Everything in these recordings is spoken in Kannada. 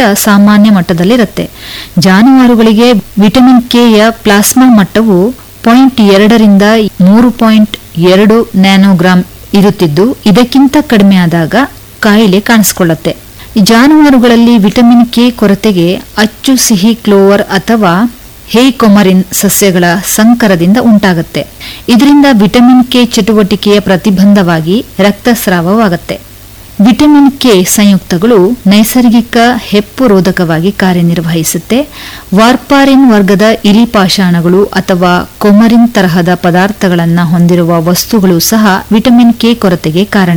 ಸಾಮಾನ್ಯ ಮಟ್ಟದಲ್ಲಿರುತ್ತೆ ಜಾನುವಾರುಗಳಿಗೆ ವಿಟಮಿನ್ ಕೆ ಯ ಪ್ಲಾಸ್ಮಾ ಮಟ್ಟವು ಪಾಯಿಂಟ್ ಎರಡರಿಂದ ಮೂರು ಪಾಯಿಂಟ್ ಎರಡು ನ್ಯಾನೋಗ್ರಾಂ ಇರುತ್ತಿದ್ದು ಇದಕ್ಕಿಂತ ಕಡಿಮೆ ಆದಾಗ ಕಾಯಿಲೆ ಕಾಣಿಸಿಕೊಳ್ಳುತ್ತೆ ಈ ಜಾನುವಾರುಗಳಲ್ಲಿ ವಿಟಮಿನ್ ಕೆ ಕೊರತೆಗೆ ಅಚ್ಚು ಸಿಹಿ ಕ್ಲೋವರ್ ಅಥವಾ ಹೇಕೊಮರಿನ್ ಸಸ್ಯಗಳ ಸಂಕರದಿಂದ ಉಂಟಾಗುತ್ತೆ ಇದರಿಂದ ವಿಟಮಿನ್ ಕೆ ಚಟುವಟಿಕೆಯ ಪ್ರತಿಬಂಧವಾಗಿ ರಕ್ತಸ್ರಾವವಾಗುತ್ತೆ ವಿಟಮಿನ್ ಕೆ ಸಂಯುಕ್ತಗಳು ನೈಸರ್ಗಿಕ ಹೆಪ್ಪು ರೋಧಕವಾಗಿ ಕಾರ್ಯನಿರ್ವಹಿಸುತ್ತೆ ವಾರ್ಪಾರಿನ್ ವರ್ಗದ ಇಲಿಪಾಷಾಣಗಳು ಅಥವಾ ಕೊಮರಿನ್ ತರಹದ ಪದಾರ್ಥಗಳನ್ನು ಹೊಂದಿರುವ ವಸ್ತುಗಳು ಸಹ ವಿಟಮಿನ್ ಕೆ ಕೊರತೆಗೆ ಕಾರಣ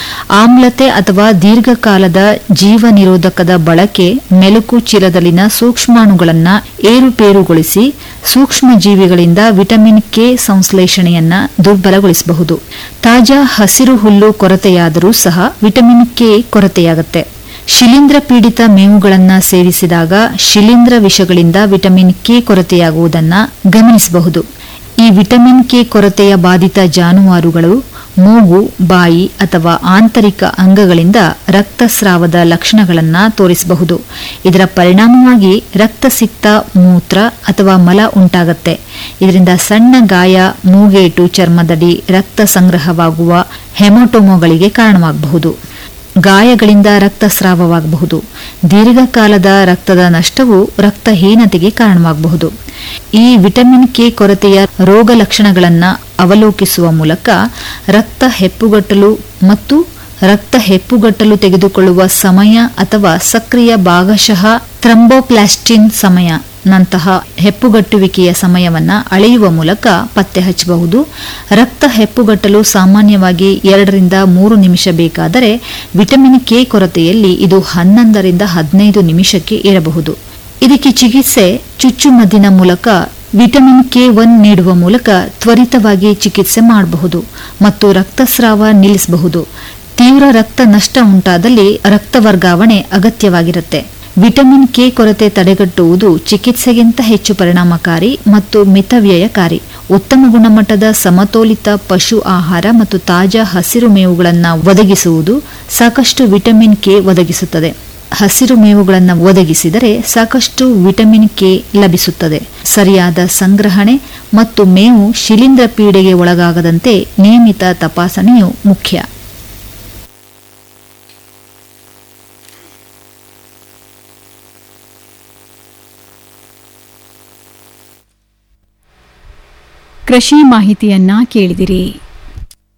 ಆಮ್ಲತೆ ಅಥವಾ ದೀರ್ಘಕಾಲದ ಜೀವ ನಿರೋಧಕದ ಬಳಕೆ ಮೆಲುಕು ಚೀಲದಲ್ಲಿನ ಸೂಕ್ಷ್ಮಾಣುಗಳನ್ನು ಏರುಪೇರುಗೊಳಿಸಿ ಸೂಕ್ಷ್ಮ ಜೀವಿಗಳಿಂದ ವಿಟಮಿನ್ ಕೆ ಸಂಶ್ಲೇಷಣೆಯನ್ನ ದುರ್ಬಲಗೊಳಿಸಬಹುದು ತಾಜಾ ಹಸಿರು ಹುಲ್ಲು ಕೊರತೆಯಾದರೂ ಸಹ ವಿಟಮಿನ್ ಕೆ ಕೊರತೆಯಾಗುತ್ತೆ ಶಿಲೀಂಧ್ರ ಪೀಡಿತ ಮೇವುಗಳನ್ನು ಸೇವಿಸಿದಾಗ ಶಿಲೀಂಧ್ರ ವಿಷಗಳಿಂದ ವಿಟಮಿನ್ ಕೆ ಕೊರತೆಯಾಗುವುದನ್ನು ಗಮನಿಸಬಹುದು ಈ ವಿಟಮಿನ್ ಕೆ ಕೊರತೆಯ ಬಾಧಿತ ಜಾನುವಾರುಗಳು ಮೂಗು ಬಾಯಿ ಅಥವಾ ಆಂತರಿಕ ಅಂಗಗಳಿಂದ ರಕ್ತಸ್ರಾವದ ಲಕ್ಷಣಗಳನ್ನು ತೋರಿಸಬಹುದು ಇದರ ಪರಿಣಾಮವಾಗಿ ರಕ್ತಸಿಕ್ತ ಮೂತ್ರ ಅಥವಾ ಮಲ ಉಂಟಾಗತ್ತೆ ಇದರಿಂದ ಸಣ್ಣ ಗಾಯ ಮೂಗೇಟು ಚರ್ಮದಡಿ ರಕ್ತ ಸಂಗ್ರಹವಾಗುವ ಹೆಮಟೋಮೋಗಳಿಗೆ ಕಾರಣವಾಗಬಹುದು ಗಾಯಗಳಿಂದ ರಕ್ತಸ್ರಾವವಾಗಬಹುದು ದೀರ್ಘಕಾಲದ ರಕ್ತದ ನಷ್ಟವು ರಕ್ತಹೀನತೆಗೆ ಕಾರಣವಾಗಬಹುದು ಈ ವಿಟಮಿನ್ ಕೆ ಕೊರತೆಯ ರೋಗ ಲಕ್ಷಣಗಳನ್ನು ಅವಲೋಕಿಸುವ ಮೂಲಕ ರಕ್ತ ಹೆಪ್ಪುಗಟ್ಟಲು ಮತ್ತು ರಕ್ತ ಹೆಪ್ಪುಗಟ್ಟಲು ತೆಗೆದುಕೊಳ್ಳುವ ಸಮಯ ಅಥವಾ ಸಕ್ರಿಯ ಭಾಗಶಃ ಥ್ರಂಬೋಪ್ಲಾಸ್ಟಿನ್ ಸಮಯ ನಂತಹ ಹೆಪ್ಪುಗಟ್ಟುವಿಕೆಯ ಸಮಯವನ್ನ ಅಳೆಯುವ ಮೂಲಕ ಪತ್ತೆ ಹಚ್ಚಬಹುದು ರಕ್ತ ಹೆಪ್ಪುಗಟ್ಟಲು ಸಾಮಾನ್ಯವಾಗಿ ಎರಡರಿಂದ ಮೂರು ನಿಮಿಷ ಬೇಕಾದರೆ ವಿಟಮಿನ್ ಕೆ ಕೊರತೆಯಲ್ಲಿ ಇದು ಹನ್ನೊಂದರಿಂದ ಹದಿನೈದು ನಿಮಿಷಕ್ಕೆ ಇರಬಹುದು ಇದಕ್ಕೆ ಚಿಕಿತ್ಸೆ ಚುಚ್ಚುಮದ್ದಿನ ಮೂಲಕ ವಿಟಮಿನ್ ಕೆ ಒನ್ ನೀಡುವ ಮೂಲಕ ತ್ವರಿತವಾಗಿ ಚಿಕಿತ್ಸೆ ಮಾಡಬಹುದು ಮತ್ತು ರಕ್ತಸ್ರಾವ ನಿಲ್ಲಿಸಬಹುದು ತೀವ್ರ ರಕ್ತ ನಷ್ಟ ಉಂಟಾದಲ್ಲಿ ರಕ್ತ ವರ್ಗಾವಣೆ ಅಗತ್ಯವಾಗಿರುತ್ತೆ ವಿಟಮಿನ್ ಕೆ ಕೊರತೆ ತಡೆಗಟ್ಟುವುದು ಚಿಕಿತ್ಸೆಗಿಂತ ಹೆಚ್ಚು ಪರಿಣಾಮಕಾರಿ ಮತ್ತು ಮಿತವ್ಯಯಕಾರಿ ಉತ್ತಮ ಗುಣಮಟ್ಟದ ಸಮತೋಲಿತ ಪಶು ಆಹಾರ ಮತ್ತು ತಾಜಾ ಹಸಿರು ಮೇವುಗಳನ್ನು ಒದಗಿಸುವುದು ಸಾಕಷ್ಟು ವಿಟಮಿನ್ ಕೆ ಒದಗಿಸುತ್ತದೆ ಹಸಿರು ಮೇವುಗಳನ್ನು ಒದಗಿಸಿದರೆ ಸಾಕಷ್ಟು ವಿಟಮಿನ್ ಕೆ ಲಭಿಸುತ್ತದೆ ಸರಿಯಾದ ಸಂಗ್ರಹಣೆ ಮತ್ತು ಮೇವು ಶಿಲೀಂಧ್ರ ಪೀಡೆಗೆ ಒಳಗಾಗದಂತೆ ನಿಯಮಿತ ತಪಾಸಣೆಯು ಮುಖ್ಯ ಕೃಷಿ ಮಾಹಿತಿಯನ್ನ ಕೇಳಿದಿರಿ